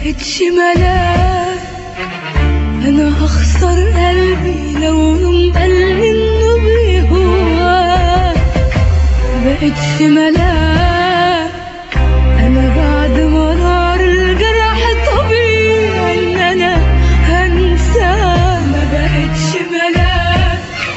بقتش ملاك انا هخسر قلبي لو يوم قالي انه بيهواك بقتش ملاك انا بعد مرار الجرح طبيعي ان انا هنساك ما بقتش ملاك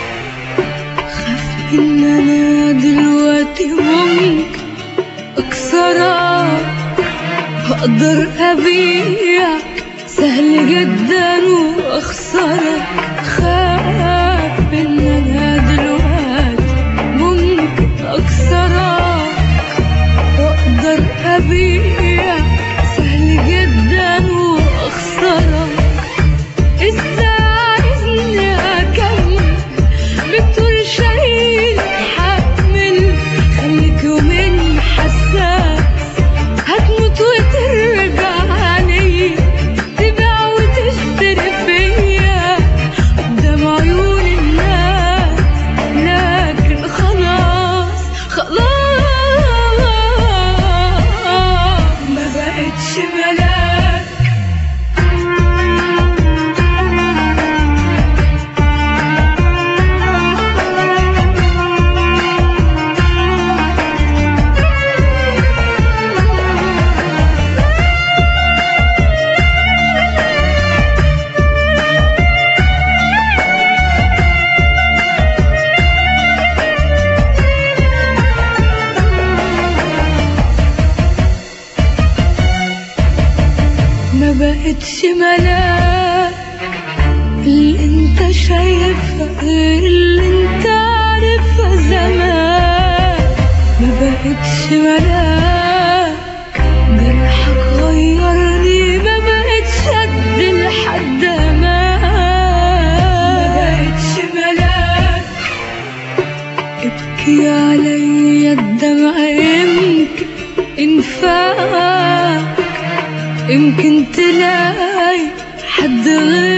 خاف ان انا دلوقتي ممكن اكسرك هقدر ابيعك سهل جدا واخسرك خاف ان انا دلوقتي ممكن اكسرك واقدر ابيعك سهل جدا واخسرك ازاي عايزني اكمل بتقول شايل حمل خليك يومين حساس هتموت وترجعني تبيع وتشتري فيا قدام عيون الناس لكن خلاص خلاص ما بقتش ملاك ما بقتش ملاك اللي انت شايفها غير اللي انت عارفها زمان ما بقتش ملاك جرحك غيرني ما بقتش قد لحد ما ما بقتش ملاك ابكي عليا الدمع يمكن ينفعك يمكن تلاقي حد غير